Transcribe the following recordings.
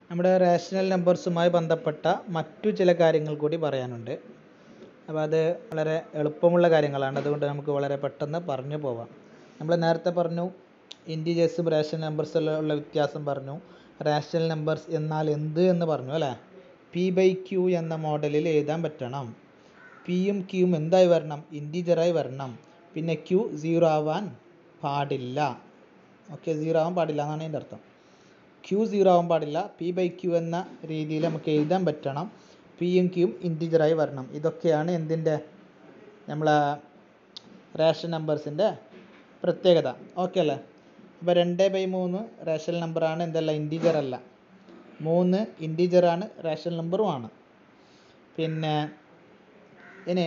നമ്മുടെ റേഷണൽ നമ്പേഴ്സുമായി ബന്ധപ്പെട്ട മറ്റു ചില കാര്യങ്ങൾ കൂടി പറയാനുണ്ട് അപ്പോൾ അത് വളരെ എളുപ്പമുള്ള കാര്യങ്ങളാണ് അതുകൊണ്ട് നമുക്ക് വളരെ പെട്ടെന്ന് പറഞ്ഞു പോവാം നമ്മൾ നേരത്തെ പറഞ്ഞു ഇൻറ്റീജേഴ്സും റേഷണൽ നമ്പേഴ്സും ഉള്ള വ്യത്യാസം പറഞ്ഞു റേഷണൽ നമ്പേഴ്സ് എന്നാൽ എന്ത് എന്ന് പറഞ്ഞു അല്ലേ പി ബൈ ക്യൂ എന്ന മോഡലിൽ എഴുതാൻ പറ്റണം പിയും ക്യൂവും എന്തായി വരണം ഇൻറ്റീജറായി വരണം പിന്നെ ക്യൂ സീറോ ആവാൻ പാടില്ല ഓക്കെ സീറോ ആവാൻ പാടില്ല എന്നാണ് അതിൻ്റെ അർത്ഥം ക്യൂ സീറോ ആവാൻ പാടില്ല പി ബൈ ക്യൂ എന്ന രീതിയിൽ നമുക്ക് എഴുതാൻ പറ്റണം പിയും ക്യൂവും ഇൻറ്റീജറായി വരണം ഇതൊക്കെയാണ് എന്തിൻ്റെ നമ്മളെ റേഷൻ നമ്പേഴ്സിൻ്റെ പ്രത്യേകത ഓക്കെ അല്ലേ അപ്പോൾ രണ്ട് ബൈ മൂന്ന് റേഷൻ നമ്പറാണ് എന്തല്ല ഇൻറ്റീജർ അല്ല മൂന്ന് ഇൻറ്റീജറാണ് റേഷൻ നമ്പറുമാണ് പിന്നെ ഇനി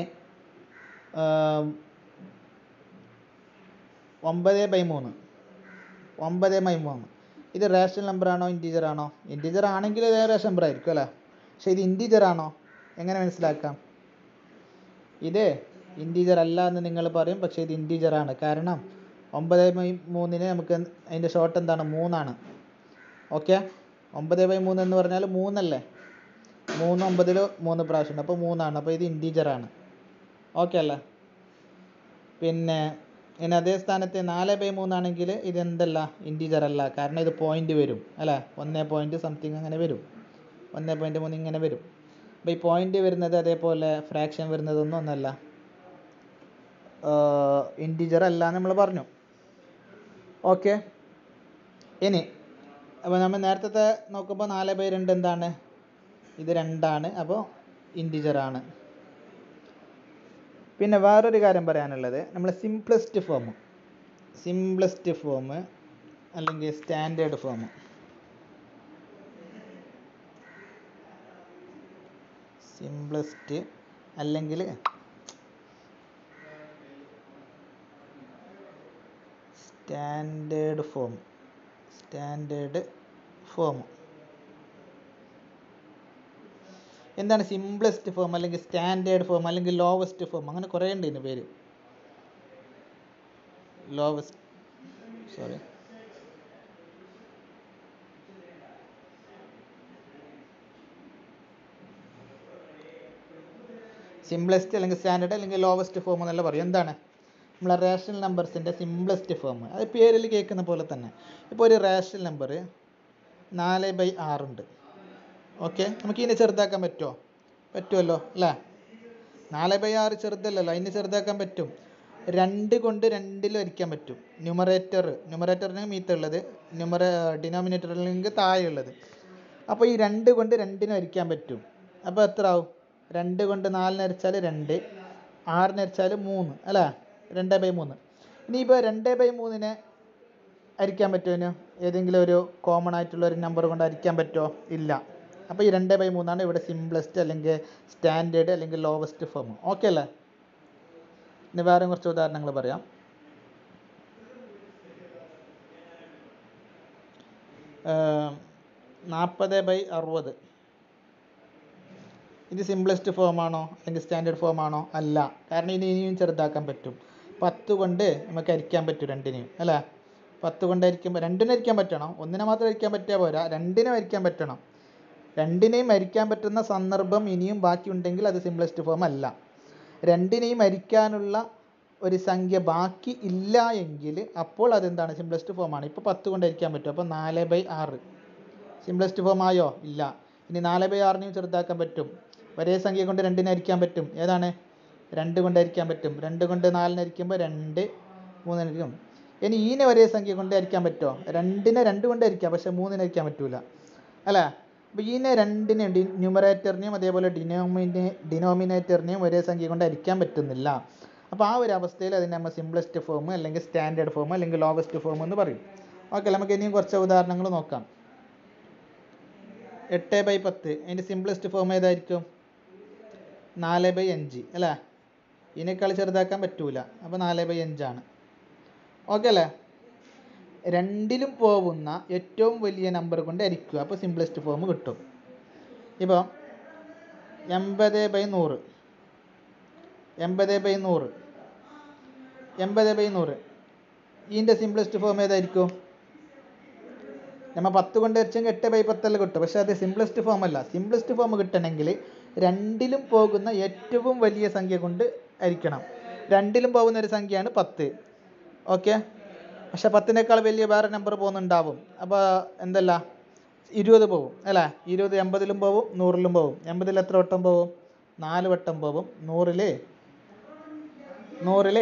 ഒമ്പത് ബൈ മൂന്ന് ഒമ്പത് ബൈ മൂന്ന് ഇത് റേഷൻ നമ്പറാണോ ഇൻറ്റീജർ ആണോ ഇൻറ്റീജർ ആണെങ്കിൽ ഇത് റേഷൻ നമ്പർ ആയിരിക്കും അല്ലേ പക്ഷേ ഇത് ഇൻറ്റീജർ ആണോ എങ്ങനെ മനസ്സിലാക്കാം ഇത് ഇൻറ്റീജർ അല്ല എന്ന് നിങ്ങൾ പറയും പക്ഷേ ഇത് ഇൻറ്റീജർ ആണ് കാരണം ഒമ്പത് ബൈ മൂന്നിന് നമുക്ക് അതിൻ്റെ ഷോർട്ട് എന്താണ് മൂന്നാണ് ഓക്കെ ഒമ്പത് ബൈ മൂന്ന് എന്ന് പറഞ്ഞാൽ മൂന്നല്ലേ മൂന്ന് ഒമ്പതിൽ മൂന്ന് പ്രാവശ്യം ഉണ്ട് അപ്പോൾ മൂന്നാണ് അപ്പോൾ ഇത് ഇൻറ്റീജർ ആണ് ഓക്കെ അല്ലേ പിന്നെ ഇനി അതേ സ്ഥാനത്ത് നാല് ബൈ മൂന്നാണെങ്കിൽ ഇത് എന്തല്ല ഇൻറ്റീജർ അല്ല കാരണം ഇത് പോയിൻ്റ് വരും അല്ലേ ഒന്ന് പോയിൻറ്റ് സംതിങ് അങ്ങനെ വരും ഒന്ന് പോയിൻറ്റ് മൂന്ന് ഇങ്ങനെ വരും അപ്പോൾ ഈ പോയിൻ്റ് വരുന്നത് അതേപോലെ ഫ്രാക്ഷൻ വരുന്നതൊന്നും ഒന്നല്ല ഇൻറ്റീജർ അല്ല എന്ന് നമ്മൾ പറഞ്ഞു ഓക്കെ ഇനി അപ്പോൾ നമ്മൾ നേരത്തെ നോക്കുമ്പോൾ നാല് ബൈ രണ്ട് എന്താണ് ഇത് രണ്ടാണ് അപ്പോൾ ഇൻറ്റീജർ ആണ് പിന്നെ വേറൊരു കാര്യം പറയാനുള്ളത് നമ്മൾ സിംപ്ലസ്റ്റ് ഫോം സിംപ്ലസ്റ്റ് ഫോം അല്ലെങ്കിൽ സ്റ്റാൻഡേർഡ് ഫോം സിംപ്ലസ്റ്റ് അല്ലെങ്കിൽ സ്റ്റാൻഡേർഡ് ഫോം സ്റ്റാൻഡേർഡ് ഫോം എന്താണ് സിംപ്ലസ്റ്റ് ഫോം അല്ലെങ്കിൽ സ്റ്റാൻഡേർഡ് ഫോം അല്ലെങ്കിൽ ലോവസ്റ്റ് ഫോം അങ്ങനെ കുറേ ഉണ്ട് ഇതിന് പേര് ലോവസ്റ്റ് സോറി സിംപ്ലസ്റ്റ് അല്ലെങ്കിൽ സ്റ്റാൻഡേർഡ് അല്ലെങ്കിൽ ലോവസ്റ്റ് ഫോം എന്നല്ല പറയും എന്താണ് നമ്മളെ റേഷണൽ നമ്പേഴ്സിൻ്റെ സിംപ്ലസ്റ്റ് ഫോം അത് പേരിൽ കേൾക്കുന്ന പോലെ തന്നെ ഇപ്പോൾ ഒരു റേഷണൽ നമ്പർ നാല് ബൈ ആറുണ്ട് ഓക്കെ നമുക്ക് ഇതിനെ ചെറുതാക്കാൻ പറ്റുമോ പറ്റുമല്ലോ അല്ലേ നാല് ബൈ ആറ് ചെറുതല്ലല്ലോ അതിനെ ചെറുതാക്കാൻ പറ്റും രണ്ട് കൊണ്ട് രണ്ടിൽ വരയ്ക്കാൻ പറ്റും ന്യൂമറേറ്റർ ന്യൂമറേറ്ററിന് മീത്തുള്ളത് ന്യൂമറ ഡിനോമിനേറ്ററിലേക്ക് താഴെയുള്ളത് അപ്പോൾ ഈ രണ്ട് കൊണ്ട് രണ്ടിന് വരയ്ക്കാൻ പറ്റും അപ്പോൾ എത്ര ആവും രണ്ട് കൊണ്ട് നാലിന് വരച്ചാൽ രണ്ട് ആറിന് വരച്ചാൽ മൂന്ന് അല്ലേ രണ്ട് ബൈ മൂന്ന് ഇനിയിപ്പോൾ രണ്ട് ബൈ മൂന്നിനെ ഹരിക്കാൻ പറ്റുമോ ഇതിന് ഏതെങ്കിലും ഒരു കോമൺ ആയിട്ടുള്ള ഒരു നമ്പർ കൊണ്ട് ഹരിക്കാൻ പറ്റുമോ ഇല്ല അപ്പോൾ ഈ രണ്ട് ബൈ മൂന്നാണ് ഇവിടെ സിംപ്ലസ്റ്റ് അല്ലെങ്കിൽ സ്റ്റാൻഡേർഡ് അല്ലെങ്കിൽ ലോവസ്റ്റ് ഫോം ഓക്കെ അല്ലേ ഇനി വേറെ കുറച്ച് ഉദാഹരണങ്ങൾ പറയാം നാൽപ്പത് ബൈ അറുപത് ഇത് സിംപ്ലസ്റ്റ് ഫോം ആണോ അല്ലെങ്കിൽ സ്റ്റാൻഡേർഡ് ഫോം ആണോ അല്ല കാരണം ഇനി ഇനിയും ചെറുതാക്കാൻ പറ്റും പത്ത് കൊണ്ട് നമുക്ക് ഹരിക്കാൻ പറ്റും രണ്ടിനെയും അല്ലേ പത്ത് കൊണ്ട് ഹരിക്കുമ്പോൾ രണ്ടിനെ ഹരിക്കാൻ പറ്റണം ഒന്നിനെ മാത്രം ഹരിക്കാൻ പറ്റിയാൽ പോരാ രണ്ടിനെ ഹരിക്കാൻ പറ്റണം രണ്ടിനെയും ഹരിക്കാൻ പറ്റുന്ന സന്ദർഭം ഇനിയും ബാക്കിയുണ്ടെങ്കിൽ അത് സിംപ്ലസ്റ്റ് ഫോം അല്ല രണ്ടിനെയും ഹരിക്കാനുള്ള ഒരു സംഖ്യ ബാക്കി ഇല്ല എങ്കിൽ അപ്പോൾ അതെന്താണ് സിംപ്ലസ്റ്റ് ഫോം ആണ് ഇപ്പോൾ പത്ത് കൊണ്ട് ഹരിക്കാൻ പറ്റും അപ്പോൾ നാല് ബൈ ആറ് സിംപ്ലസ്റ്റ് ഫോം ആയോ ഇല്ല ഇനി നാല് ബൈ ആറിനെയും ചെറുതാക്കാൻ പറ്റും ഒരേ സംഖ്യ കൊണ്ട് രണ്ടിനെ ഹരിക്കാൻ പറ്റും ഏതാണ് രണ്ട് കൊണ്ട് ഹരിക്കാൻ പറ്റും രണ്ട് കൊണ്ട് നാലിന് ഹരിക്കുമ്പോൾ രണ്ട് മൂന്നിന് ഹരിക്കും ഇനി ഈനെ ഒരേ സംഖ്യ കൊണ്ട് ഹരിക്കാൻ പറ്റുമോ രണ്ടിനെ രണ്ട് കൊണ്ട് ഹരിക്കാം പക്ഷേ മൂന്നിന് ഹരിക്കാൻ പറ്റൂല അല്ലേ അപ്പോൾ ഈനെ രണ്ടിനെ ഡി ന്യൂമറേറ്ററിനെയും അതേപോലെ ഡിനോമിനെ ഡിനോമിനേറ്ററിനെയും ഒരേ സംഖ്യ കൊണ്ട് ഹരിക്കാൻ പറ്റുന്നില്ല അപ്പോൾ ആ ഒരു അവസ്ഥയിൽ അതിനെ നമ്മൾ സിംപ്ലസ്റ്റ് ഫോം അല്ലെങ്കിൽ സ്റ്റാൻഡേർഡ് ഫോം അല്ലെങ്കിൽ ലോവസ്റ്റ് ഫോം എന്ന് പറയും ഓക്കെ നമുക്ക് ഇനിയും കുറച്ച് ഉദാഹരണങ്ങൾ നോക്കാം എട്ട് ബൈ പത്ത് അതിൻ്റെ സിംപ്ലസ്റ്റ് ഫോം ഏതായിരിക്കും നാല് ബൈ അഞ്ച് അല്ലേ ഇതിനേക്കാൾ ചെറുതാക്കാൻ പറ്റൂല അപ്പോൾ നാല് ബൈ അഞ്ചാണ് ഓക്കെ അല്ലേ രണ്ടിലും പോകുന്ന ഏറ്റവും വലിയ നമ്പർ കൊണ്ട് ഹരിക്കുക അപ്പോൾ സിംപ്ലസ്റ്റ് ഫോം കിട്ടും ഇപ്പോൾ എൺപത് ബൈ നൂറ് എൺപത് ബൈ നൂറ് എൺപത് ബൈ നൂറ് ഇതിൻ്റെ സിംപ്ലസ്റ്റ് ഫോം ഏതായിരിക്കും നമ്മൾ പത്ത് കൊണ്ട് ഹരിച്ചെങ്കിൽ എട്ട് ബൈ പത്തല്ല കിട്ടും പക്ഷേ അത് സിംപ്ലസ്റ്റ് ഫോം അല്ല സിംപ്ലസ്റ്റ് ഫോം കിട്ടണമെങ്കിൽ രണ്ടിലും പോകുന്ന ഏറ്റവും വലിയ സംഖ്യ കൊണ്ട് ഹരിക്കണം രണ്ടിലും പോകുന്ന ഒരു സംഖ്യയാണ് പത്ത് ഓക്കെ പക്ഷെ പത്തിനേക്കാൾ വലിയ വേറെ നമ്പർ പോകുന്നുണ്ടാവും അപ്പോൾ എന്തല്ല ഇരുപത് പോവും അല്ലേ ഇരുപത് എൺപതിലും പോവും നൂറിലും പോവും എൺപതിൽ എത്ര വട്ടം പോവും നാല് വട്ടം പോവും നൂറിൽ നൂറിൽ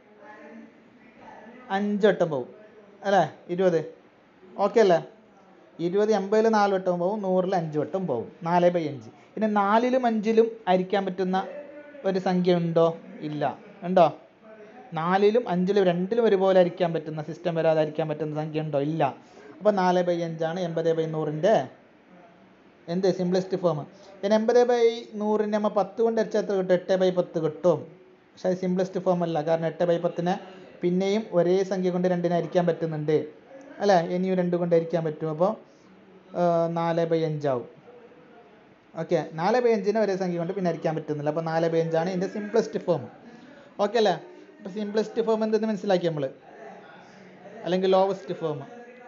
അഞ്ച് വട്ടം പോവും അല്ലേ ഇരുപത് ഓക്കെ അല്ലേ ഇരുപത് എൺപതിൽ നാല് വട്ടം പോവും നൂറിൽ അഞ്ച് വട്ടം പോവും നാല് ബൈ അഞ്ച് പിന്നെ നാലിലും അഞ്ചിലും ഹരിക്കാൻ പറ്റുന്ന ഒരു സംഖ്യ ഉണ്ടോ ഇല്ല ഉണ്ടോ നാലിലും അഞ്ചിലും രണ്ടിലും ഒരുപോലെ ഹരിക്കാൻ പറ്റുന്ന സിസ്റ്റം വരാതെ ഹരിക്കാൻ പറ്റുന്ന സംഖ്യ ഉണ്ടോ ഇല്ല അപ്പോൾ നാല് ബൈ അഞ്ചാണ് എൺപത് ബൈ നൂറിൻ്റെ എന്ത് സിംപ്ലസ്റ്റ് ഫോം പിന്നെ എൺപത് ബൈ നൂറിന് നമ്മൾ പത്ത് കൊണ്ട് ഹരിച്ചാൽ എത്ര കിട്ടും എട്ട് ബൈ പത്ത് കിട്ടും പക്ഷേ അത് സിംപ്ലസ്റ്റ് ഫോം അല്ല കാരണം എട്ട് ബൈ പത്തിനെ പിന്നെയും ഒരേ സംഖ്യ കൊണ്ട് രണ്ടിനെ ഹരിക്കാൻ പറ്റുന്നുണ്ട് അല്ലേ ഇനിയും രണ്ട് കൊണ്ട് ഹരിക്കാൻ പറ്റും അപ്പോൾ നാല് ബൈ അഞ്ചാവും ഓക്കെ നാല് ബൈ അഞ്ചിനെ ഒരേ സംഖ്യ കൊണ്ട് പിന്നെ ഹരിക്കാൻ പറ്റുന്നില്ല അപ്പോൾ നാല് ബൈ അഞ്ചാണ് ഇതിൻ്റെ സിംപ്ലസ്റ്റ് ഫോം ഓക്കെ അല്ലേ അപ്പോൾ സിംപ്ലസ്റ്റ് ഫോം എന്തെന്ന് മനസ്സിലാക്കി നമ്മൾ അല്ലെങ്കിൽ lowest form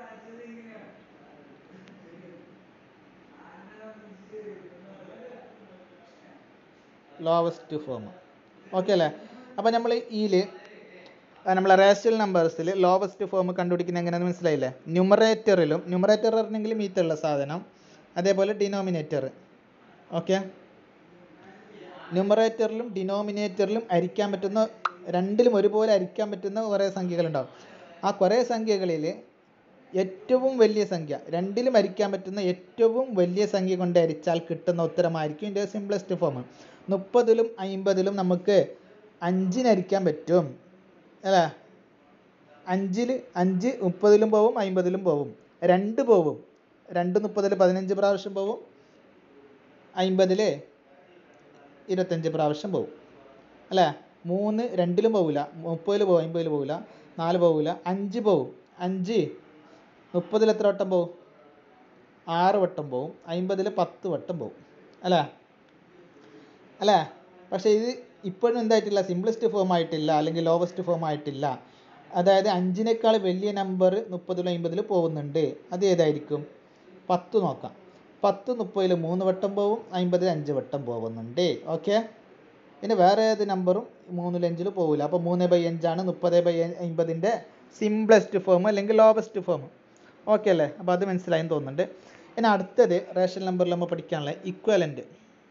lowest form okay അല്ലേ അപ്പോൾ നമ്മൾ ഇതിൽ നമ്മളെ റേഷണൽ നമ്പേഴ്സിൽ ലോവസ്റ്റ് ഫോം കണ്ടുപിടിക്കുന്നത് എങ്ങനെയാണെന്ന് മനസ്സിലായില്ലേ ന്യൂമറേറ്ററിലും ന്യൂമറേറ്റർ പറഞ്ഞെങ്കിൽ മീത്തുള്ള സാധനം അതേപോലെ ഡിനോമിനേറ്റർ ഓക്കെ ന്യൂമറേറ്ററിലും ഡിനോമിനേറ്ററിലും ഹരിക്കാൻ പറ്റുന്ന രണ്ടിലും ഒരുപോലെ ഹരിക്കാൻ പറ്റുന്ന കുറേ സംഖ്യകളുണ്ടാവും ആ കുറേ സംഖ്യകളിൽ ഏറ്റവും വലിയ സംഖ്യ രണ്ടിലും ഹരിക്കാൻ പറ്റുന്ന ഏറ്റവും വലിയ സംഖ്യ കൊണ്ട് ഹരിച്ചാൽ കിട്ടുന്ന ഉത്തരമായിരിക്കും ഇതിൻ്റെ സിംപ്ലസ്റ്റ് ഫോം മുപ്പതിലും അമ്പതിലും നമുക്ക് അഞ്ചിന് ഹരിക്കാൻ പറ്റും അല്ലേ അഞ്ചിൽ അഞ്ച് മുപ്പതിലും പോവും അമ്പതിലും പോവും രണ്ട് പോവും രണ്ട് മുപ്പതിൽ പതിനഞ്ച് പ്രാവശ്യം പോവും അമ്പതിൽ ഇരുപത്തഞ്ച് പ്രാവശ്യം പോവും അല്ലേ മൂന്ന് രണ്ടിലും പോവില്ല മുപ്പതിൽ പോവും അമ്പതിൽ പോവില്ല നാല് പോവില്ല അഞ്ച് പോവും അഞ്ച് മുപ്പതിൽ എത്ര വട്ടം പോവും ആറ് വട്ടം പോവും അമ്പതിൽ പത്ത് വട്ടം പോവും അല്ലേ അല്ലേ പക്ഷേ ഇത് ഇപ്പോഴും എന്തായിട്ടില്ല സിംപ്ലസ്റ്റ് ഫോം ആയിട്ടില്ല അല്ലെങ്കിൽ ലോവസ്റ്റ് ഫോം ആയിട്ടില്ല അതായത് അഞ്ചിനേക്കാൾ വലിയ നമ്പർ മുപ്പതിലും അമ്പതിലും പോകുന്നുണ്ട് അത് ഏതായിരിക്കും പത്ത് നോക്കാം പത്ത് മുപ്പതിൽ മൂന്ന് വട്ടം പോവും അമ്പതിൽ അഞ്ച് വട്ടം പോകുന്നുണ്ട് ഓക്കെ പിന്നെ വേറെ ഏത് നമ്പറും മൂന്നിൽ അഞ്ചിൽ പോകില്ല അപ്പോൾ മൂന്ന് ബൈ അഞ്ചാണ് മുപ്പത് ബൈ അമ്പതിൻ്റെ സിംപ്ലസ്റ്റ് ഫോം അല്ലെങ്കിൽ ലോവസ്റ്റ് ഫോം ഓക്കെ അല്ലേ അപ്പോൾ അത് മനസ്സിലായെന്ന് തോന്നുന്നുണ്ട് ഇനി അടുത്തത് റേഷൻ നമ്പറിൽ നമ്മൾ പഠിക്കാനുള്ള ഇക്വലൻറ്റ്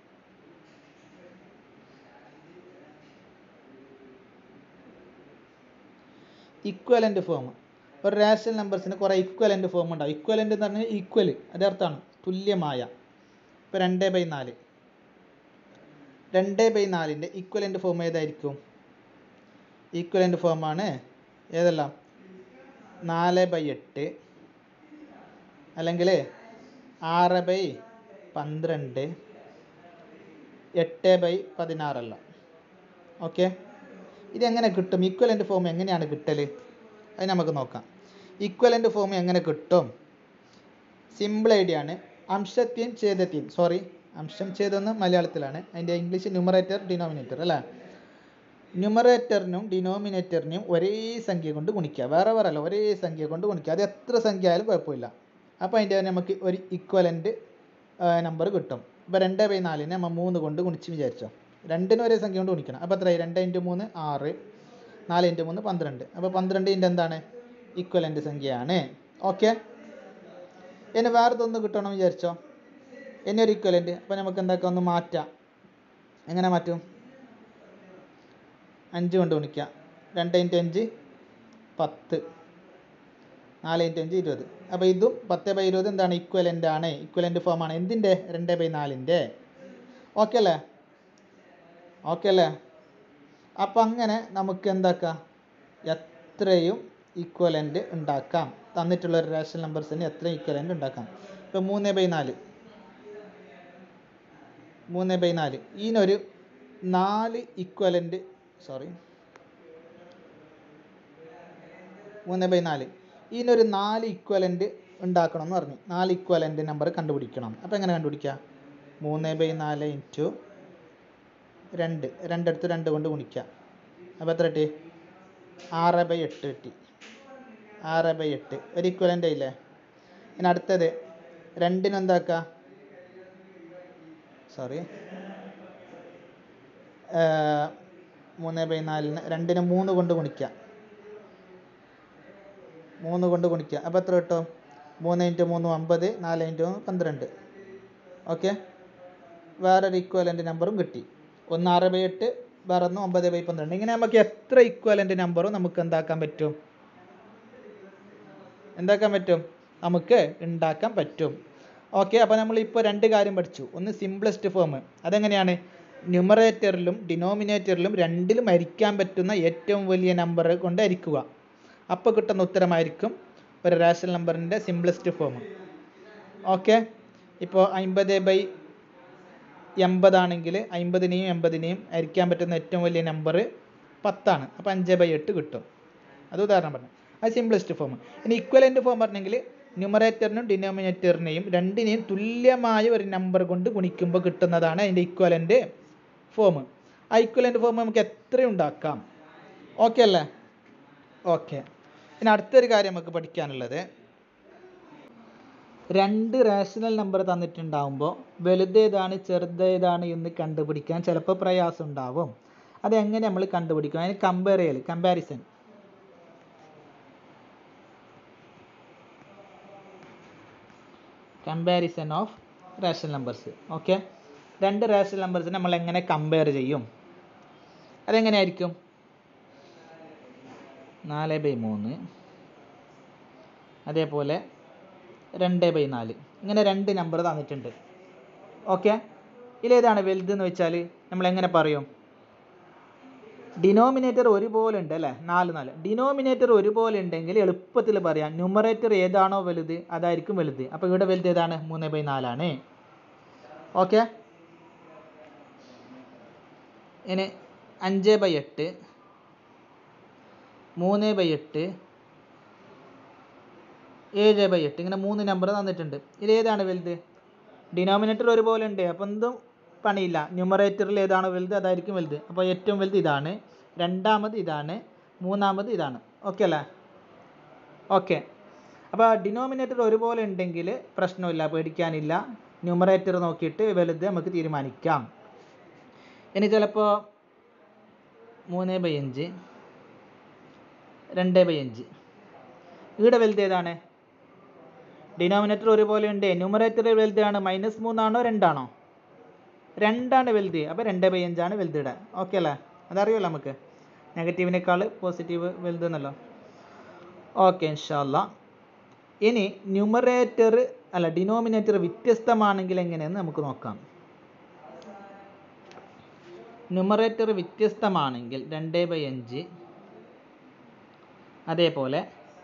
ഇക്വലൻ്റ് ഫോം ഒരു റേഷണൽ നമ്പേഴ്സിന് കുറേ ഇക്വലൻ്റ് ഫോം ഉണ്ടാവും ഇക്വലൻ്റ് എന്ന് പറഞ്ഞാൽ ഈക്വൽ അതിൻ്റെ അർത്ഥമാണ് തുല്യമായ ഇപ്പോൾ രണ്ട് ബൈ നാല് രണ്ട് ബൈ നാലിൻ്റെ ഇക്വലൻ്റ് ഫോം ഏതായിരിക്കും ഈക്വലൻ്റ് ഫോമാണ് ഏതെല്ലാം നാല് ബൈ എട്ട് അല്ലെങ്കിൽ ആറ് ബൈ പന്ത്രണ്ട് എട്ട് ബൈ പതിനാറല്ല ഓക്കെ ഇതെങ്ങനെ കിട്ടും ഇക്വലൻ്റ് ഫോം എങ്ങനെയാണ് കിട്ടൽ അത് നമുക്ക് നോക്കാം ഇക്വലൻ്റ് ഫോം എങ്ങനെ കിട്ടും സിമ്പിൾ ഐഡിയ ആണ് അംശത്തെയും ഛേദത്തെയും സോറി അംശം ഛേദമെന്ന് മലയാളത്തിലാണ് അതിൻ്റെ ഇംഗ്ലീഷ് ന്യൂമറേറ്റർ ഡിനോമിനേറ്റർ അല്ലേ ന്യൂമറേറ്ററിനും ഡിനോമിനേറ്ററിനും ഒരേ സംഖ്യ കൊണ്ട് ഗുണിക്കുക വേറെ വേറെ അല്ല ഒരേ സംഖ്യ കൊണ്ട് ഗുണിക്കുക അത് എത്ര സംഖ്യ ആയാലും കുഴപ്പമില്ല അപ്പോൾ അതിൻ്റെ നമുക്ക് ഒരു ഇക്വലൻ്റ് നമ്പർ കിട്ടും ഇപ്പോൾ രണ്ട് ബൈ നാലിനെ നമ്മൾ മൂന്ന് കൊണ്ട് ഗുണിച്ച് വിചാരിച്ചോ രണ്ടിനും ഒരേ സംഖ്യ കൊണ്ട് ഗുണിക്കണം അപ്പോൾ എത്രയായി രണ്ട് ഇൻറ്റു മൂന്ന് ആറ് നാല് ഇൻറ്റു മൂന്ന് പന്ത്രണ്ട് അപ്പോൾ പന്ത്രണ്ട് ഇൻറ്റു എന്താണ് ഇക്വലൻ്റ് സംഖ്യയാണ് ഓക്കെ ഇനി വേറെതൊന്ന് കിട്ടണം വിചാരിച്ചോ ഇനി ഒരു ഇക്വലൻ്റ് അപ്പോൾ നമുക്ക് എന്താക്കാം ഒന്ന് മാറ്റാം എങ്ങനെ മാറ്റും അഞ്ച് കൊണ്ട് ഗുണിക്കാം രണ്ട് ഇൻറ്റു അഞ്ച് പത്ത് നാല് ഇൻറ്റു അഞ്ച് ഇരുപത് അപ്പോൾ ഇതും പത്ത് ബൈ ഇരുപത് എന്താണ് ഇക്വലൻ്റ് ആണ് ഇക്വലൻ്റ് ഫോം ആണ് എന്തിൻ്റെ രണ്ട് ബൈ നാലിൻ്റെ ഓക്കെ അല്ലേ ഓക്കെ അല്ലേ അപ്പം അങ്ങനെ നമുക്ക് എന്താക്കാം എത്രയും ഇക്വലൻ്റ് ഉണ്ടാക്കാം തന്നിട്ടുള്ള ഒരു റേഷണൽ നമ്പേഴ്സിന് എത്രയും ഇക്വലൻ്റ് ഉണ്ടാക്കാം ഇപ്പോൾ മൂന്ന് ബൈ നാല് മൂന്ന് ബൈ നാല് ഇതിനൊരു നാല് ഇക്വലൻ്റ് സോറി മൂന്ന് ബൈ നാല് ഇതിനൊരു നാല് ഇക്വലൻ്റ് ഉണ്ടാക്കണം എന്ന് പറഞ്ഞു നാല് ഇക്വലൻ്റ് നമ്പർ കണ്ടുപിടിക്കണം അപ്പോൾ എങ്ങനെ കണ്ടുപിടിക്കുക മൂന്ന് ബൈ നാല് ഇൻറ്റു രണ്ട് രണ്ടെടുത്ത് രണ്ട് കൊണ്ട് ഗുണിക്കുക അപ്പോൾ എത്ര കിട്ടി ആറ് ബൈ എട്ട് കിട്ടി ആറ് ബൈ എട്ട് ഒരു ഇക്വലൻ്റ് ആയില്ലേ ഇനി അടുത്തത് രണ്ടിനും എന്താക്കുക സോറി മൂന്ന് ബൈ നാലിന് രണ്ടിന് മൂന്ന് കൊണ്ട് ഗുണിക്കുക മൂന്ന് കൊണ്ട് ഗുണിക്കുക അപ്പോൾ എത്ര കിട്ടും മൂന്ന് ഇൻറ്റു മൂന്ന് ഒമ്പത് നാല് ഇൻറ്റു മൂന്ന് പന്ത്രണ്ട് ഓക്കെ വേറൊരു ഇക്വലൻ്റ് നമ്പറും കിട്ടി ഒന്ന് ആറ് ബൈ എട്ട് വേറെ ഒന്ന് ഒമ്പത് ബൈ പന്ത്രണ്ട് ഇങ്ങനെ നമുക്ക് എത്ര ഇക്വലൻ്റ് നമ്പറും നമുക്ക് എന്താക്കാൻ പറ്റും എന്താക്കാൻ പറ്റും നമുക്ക് ഉണ്ടാക്കാൻ പറ്റും ഓക്കെ അപ്പോൾ നമ്മളിപ്പോൾ രണ്ട് കാര്യം പഠിച്ചു ഒന്ന് സിംപ്ലസ്റ്റ് ഫോം അതെങ്ങനെയാണ് ന്യൂമറേറ്ററിലും ഡിനോമിനേറ്ററിലും രണ്ടിലും ഹരിക്കാൻ പറ്റുന്ന ഏറ്റവും വലിയ നമ്പർ കൊണ്ട് ഹരിക്കുക അപ്പോൾ കിട്ടുന്ന ഉത്തരമായിരിക്കും ഒരു റാഷണൽ നമ്പറിൻ്റെ സിംപ്ലസ്റ്റ് ഫോം ഓക്കെ ഇപ്പോൾ അമ്പത് ബൈ എൺപതാണെങ്കിൽ അമ്പതിനെയും എൺപതിനെയും ഹരിക്കാൻ പറ്റുന്ന ഏറ്റവും വലിയ നമ്പർ പത്താണ് അപ്പോൾ അഞ്ച് ബൈ എട്ട് കിട്ടും അത് ഉദാഹരണം പറഞ്ഞു അത് സിംപ്ലസ്റ്റ് ഫോം ഇനി ഇക്വലൻ്റ് ഫോം പറഞ്ഞെങ്കിൽ ന്യൂമറേറ്ററിനും ഡിനോമിനേറ്ററിനെയും രണ്ടിനെയും തുല്യമായ ഒരു നമ്പർ കൊണ്ട് ഗുണിക്കുമ്പോൾ കിട്ടുന്നതാണ് അതിൻ്റെ ഇക്വലൻ്റ് ഫോം ആ ഇക്വലൻ്റ് ഫോം നമുക്ക് എത്രയും ഉണ്ടാക്കാം ഓക്കെ അല്ലേ ഓക്കെ ഇനി അടുത്തൊരു കാര്യം നമുക്ക് പഠിക്കാനുള്ളത് രണ്ട് റാഷണൽ നമ്പർ തന്നിട്ടുണ്ടാവുമ്പോൾ വലുതേതാണ് ചെറുതേതാണ് എന്ന് കണ്ടുപിടിക്കാൻ ചിലപ്പോൾ പ്രയാസം ഉണ്ടാവും അതെങ്ങനെ നമ്മൾ കണ്ടുപിടിക്കും അതിന് കമ്പയർ ചെയ്യൽ comparison comparison of rational numbers okay രണ്ട് റാഷണൽ നമ്പേഴ്സിനെ നമ്മൾ എങ്ങനെ കമ്പയർ ചെയ്യും അതെങ്ങനെയായിരിക്കും നാല് ബൈ മൂന്ന് അതേപോലെ രണ്ട് ബൈ നാല് ഇങ്ങനെ രണ്ട് നമ്പർ തന്നിട്ടുണ്ട് ഓക്കെ ഇതിലേതാണ് വലുത് എന്ന് വെച്ചാൽ നമ്മൾ എങ്ങനെ പറയും ഡിനോമിനേറ്റർ ഒരുപോലെ ഉണ്ട് അല്ലേ നാല് നാല് ഡിനോമിനേറ്റർ ഒരുപോലെ ഉണ്ടെങ്കിൽ എളുപ്പത്തിൽ പറയാം ന്യൂമറേറ്റർ ഏതാണോ വലുത് അതായിരിക്കും വലുത് അപ്പോൾ ഇവിടെ വലുത് ഏതാണ് മൂന്ന് ബൈ നാലാണ് ഓക്കെ ഇനി അഞ്ച് ബൈ എട്ട് മൂന്ന് ബൈ എട്ട് ഏഴ് ബൈ എട്ട് ഇങ്ങനെ മൂന്ന് നമ്പർ തന്നിട്ടുണ്ട് ഇത് ഏതാണ് വലുത് ഡിനോമിനേറ്റർ ഒരുപോലെ ഉണ്ട് അപ്പോൾ എന്തും പണിയില്ല ന്യൂമറേറ്ററിൽ ഏതാണോ വലുത് അതായിരിക്കും വലുത് അപ്പോൾ ഏറ്റവും വലുത് ഇതാണ് രണ്ടാമത് ഇതാണ് മൂന്നാമത് ഇതാണ് ഓക്കെ അല്ലേ ഓക്കെ അപ്പോൾ ഡിനോമിനേറ്റർ ഒരുപോലെ ഉണ്ടെങ്കിൽ പ്രശ്നമില്ല പേടിക്കാനില്ല ന്യൂമറേറ്റർ നോക്കിയിട്ട് വലുത് നമുക്ക് തീരുമാനിക്കാം ഇനി ചിലപ്പോൾ മൂന്ന് ബൈ അഞ്ച് രണ്ട് ബൈ അഞ്ച് ഇവിടെ വലുത് ഏതാണ് ഡിനോമിനേറ്റർ ഒരുപോലെ ഉണ്ട് ന്യൂമറേറ്റർ വലുതാണ് മൈനസ് മൂന്നാണോ രണ്ടാണോ രണ്ടാണ് വലുത് അപ്പോൾ രണ്ട് ബൈ അഞ്ചാണ് വലുത് ഇവിടെ ഓക്കെ അല്ലേ അതറിയുമല്ലോ നമുക്ക് നെഗറ്റീവിനേക്കാൾ പോസിറ്റീവ് വലുത് എന്നല്ലോ ഓക്കെ ഇൻഷാല്ല ഇനി ന്യൂമറേറ്റർ അല്ല ഡിനോമിനേറ്റർ വ്യത്യസ്തമാണെങ്കിൽ എങ്ങനെയെന്ന് നമുക്ക് നോക്കാം ന്യൂമറേറ്റർ വ്യത്യസ്തമാണെങ്കിൽ രണ്ട് ബൈ അഞ്ച് അതേപോലെ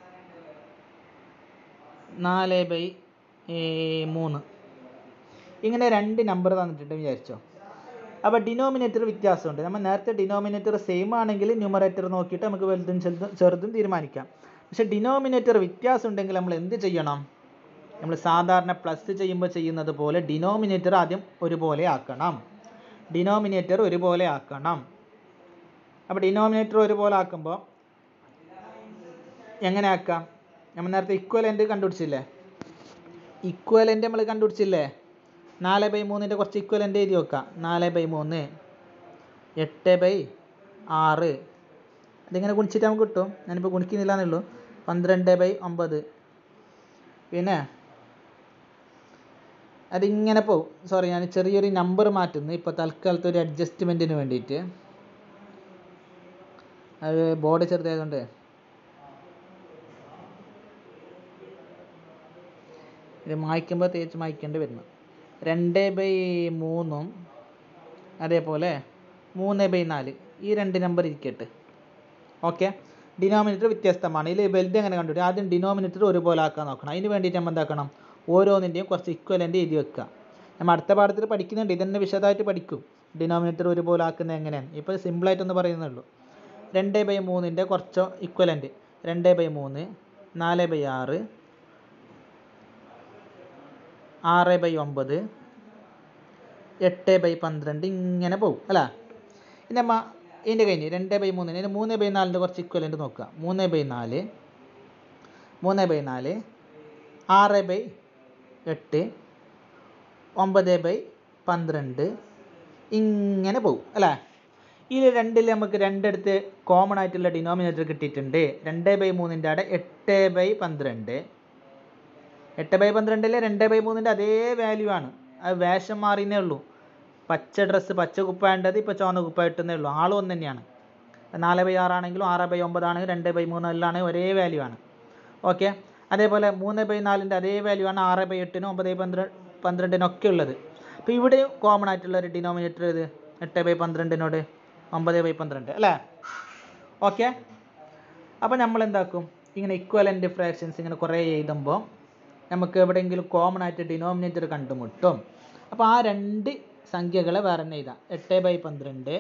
നാല് ബൈ മൂന്ന് ഇങ്ങനെ രണ്ട് നമ്പർ തന്നിട്ടുണ്ട് വിചാരിച്ചോ അപ്പോൾ ഡിനോമിനേറ്റർ വ്യത്യാസമുണ്ട് നമ്മൾ നേരത്തെ ഡിനോമിനേറ്റർ സെയിം ആണെങ്കിൽ ന്യൂമറേറ്റർ നോക്കിയിട്ട് നമുക്ക് വലുതും ചെറുതും ചെറുതും തീരുമാനിക്കാം പക്ഷേ ഡിനോമിനേറ്റർ വ്യത്യാസം ഉണ്ടെങ്കിൽ നമ്മൾ എന്ത് ചെയ്യണം നമ്മൾ സാധാരണ പ്ലസ് ചെയ്യുമ്പോൾ ചെയ്യുന്നത് പോലെ ഡിനോമിനേറ്റർ ആദ്യം ഒരുപോലെ ആക്കണം ഡിനോമിനേറ്റർ ഒരുപോലെ ആക്കണം അപ്പോൾ ഡിനോമിനേറ്റർ ഒരുപോലെ ആക്കുമ്പോൾ എങ്ങനെ ആക്കാം നമ്മൾ നേരത്തെ ഇക്വലൻ്റ് കണ്ടുപിടിച്ചില്ലേ ഇക്വലൻ്റ് നമ്മൾ കണ്ടുപിടിച്ചില്ലേ നാല് ബൈ മൂന്നിൻ്റെ കുറച്ച് ഇക്വലൻ്റ് എഴുതി വെക്കാം നാല് ബൈ മൂന്ന് എട്ട് ബൈ ആറ് ഇതിങ്ങനെ ഗുണിച്ചിട്ട് നമുക്ക് കിട്ടും ഞാനിപ്പോൾ ഗുണിക്കുന്നില്ല എന്നുള്ളൂ പന്ത്രണ്ട് ബൈ ഒമ്പത് പിന്നെ അതിങ്ങനെ പോവും സോറി ഞാൻ ചെറിയൊരു നമ്പർ മാറ്റുന്നു ഇപ്പോൾ തൽക്കാലത്തെ ഒരു അഡ്ജസ്റ്റ്മെൻറ്റിന് വേണ്ടിയിട്ട് അത് ബോർഡ് ചെറുതായതുകൊണ്ട് ഇത് മായ്ക്കുമ്പോൾ തേച്ച് മായ്ക്കേണ്ടി വരുന്നു രണ്ട് ബൈ മൂന്നും അതേപോലെ മൂന്ന് ബൈ നാല് ഈ രണ്ട് നമ്പർ ഇരിക്കട്ടെ ഓക്കെ ഡിനോമിനേറ്റർ വ്യത്യസ്തമാണ് ഇതിൽ വലുത് എങ്ങനെ കണ്ടുപിടിക്കും ആദ്യം ഡിനോമിനേറ്റർ ഒരുപോലെ ആക്കാൻ നോക്കണം അതിന് വേണ്ടിയിട്ട് നമ്മൾ എന്താക്കണം ഓരോന്നിൻ്റെയും കുറച്ച് ഇക്വലൻ്റ് എഴുതി വെക്കുക നമ്മൾ അടുത്ത പാഠത്തിൽ പഠിക്കുന്നുണ്ട് ഇതന്നെ വിശദമായിട്ട് പഠിക്കും ഡിനോമിനേറ്റർ ഒരുപോലെ ആക്കുന്നത് എങ്ങനെയാണ് ഇപ്പോൾ സിമ്പിളായിട്ടൊന്ന് പറയുന്നുള്ളൂ രണ്ട് ബൈ മൂന്നിൻ്റെ കുറച്ച് ഇക്വലൻ്റ് രണ്ട് ബൈ മൂന്ന് നാല് ബൈ ആറ് ആറ് ബൈ ഒമ്പത് എട്ട് ബൈ പന്ത്രണ്ട് ഇങ്ങനെ പോകും അല്ല ഇനി അമ്മ ഇതിൻ്റെ കഴിഞ്ഞ് രണ്ട് ബൈ മൂന്നിന് ഇനി മൂന്ന് ബൈ നാലിൻ്റെ കുറച്ച് ഇക്വലൻ്റ് നോക്കുക മൂന്ന് ബൈ നാല് മൂന്ന് ബൈ നാല് ആറ് ബൈ എട്ട് ഒമ്പത് ബൈ പന്ത്രണ്ട് ഇങ്ങനെ പോകും അല്ലേ ഈ രണ്ടിൽ നമുക്ക് രണ്ടിടത്ത് കോമൺ ആയിട്ടുള്ള ഡിനോമിനേറ്റർ കിട്ടിയിട്ടുണ്ട് രണ്ട് ബൈ മൂന്നിൻ്റെ അവിടെ എട്ട് ബൈ പന്ത്രണ്ട് എട്ട് ബൈ പന്ത്രണ്ടിലെ രണ്ട് ബൈ മൂന്നിൻ്റെ അതേ വാല്യൂ ആണ് അത് വേഷം മാറിയെന്നേ ഉള്ളൂ പച്ച ഡ്രസ്സ് പച്ച കുപ്പായണ്ടത് ഇപ്പോൾ ചുവന്ന കുപ്പായ ഇട്ടുന്നേ ഉള്ളൂ ആളും ഒന്ന് തന്നെയാണ് നാല് ബൈ ആറാണെങ്കിലും ആറ് ബൈ ഒമ്പതാണെങ്കിലും രണ്ട് ബൈ മൂന്ന് എല്ലാം ഒരേ വാല്യൂ ആണ് ഓക്കെ അതേപോലെ മൂന്ന് ബൈ നാലിൻ്റെ അതേ വാല്യൂ ആണ് ആറ് ബൈ എട്ടിനും ഒമ്പത് ബൈ പന്ത്രണ്ട് പന്ത്രണ്ടിനൊക്കെ ഉള്ളത് അപ്പോൾ ഇവിടെയും കോമൺ ആയിട്ടുള്ള ഒരു ഡിനോമിനേറ്റർ ഇത് എട്ട് ബൈ പന്ത്രണ്ടിനോട് ഒമ്പത് ബൈ പന്ത്രണ്ട് അല്ലേ ഓക്കെ അപ്പോൾ നമ്മൾ എന്താക്കും ഇങ്ങനെ ഇക്വലൻ്റ് ഫ്രാക്ഷൻസ് ഇങ്ങനെ കുറേ എഴുതുമ്പോൾ നമുക്ക് എവിടെയെങ്കിലും കോമൺ ആയിട്ട് ഡിനോമിനേറ്റർ കണ്ടുമുട്ടും അപ്പോൾ ആ രണ്ട് സംഖ്യകളെ വേറെ തന്നെ എഴുതാം എട്ട് ബൈ പന്ത്രണ്ട്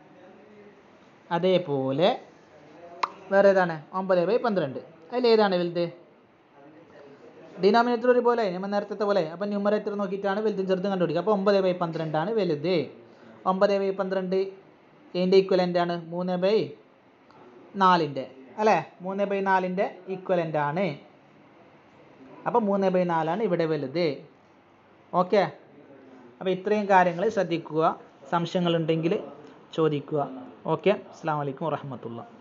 അതേപോലെ വേറെ ഏതാണ് ഒമ്പത് ബൈ പന്ത്രണ്ട് അതിൽ ഏതാണ് വലുത് ഡിനോമിനേറ്റർ ഒരുപോലെ നമ്മൾ നേരത്തെ പോലെ അപ്പം ന്യൂമറേറ്റർ നോക്കിയിട്ടാണ് വലുതും ചെറുതും കണ്ടുപിടിക്കുക അപ്പോൾ ഒമ്പത് ബൈ പന്ത്രണ്ടാണ് വലുത് ഒമ്പത് ബൈ പന്ത്രണ്ട് ഇതിൻ്റെ ഇക്വലൻ്റ് ആണ് മൂന്ന് ബൈ നാലിൻ്റെ അല്ലേ മൂന്ന് ബൈ നാലിൻ്റെ ഇക്വലൻ്റ് ആണ് അപ്പോൾ മൂന്ന് ബൈ നാലാണ് ഇവിടെ വലുത് ഓക്കെ അപ്പോൾ ഇത്രയും കാര്യങ്ങൾ ശ്രദ്ധിക്കുക സംശയങ്ങളുണ്ടെങ്കിൽ ചോദിക്കുക ഓക്കെ അസ്സാം വലൈക്കും വറഹമത്തുള്ള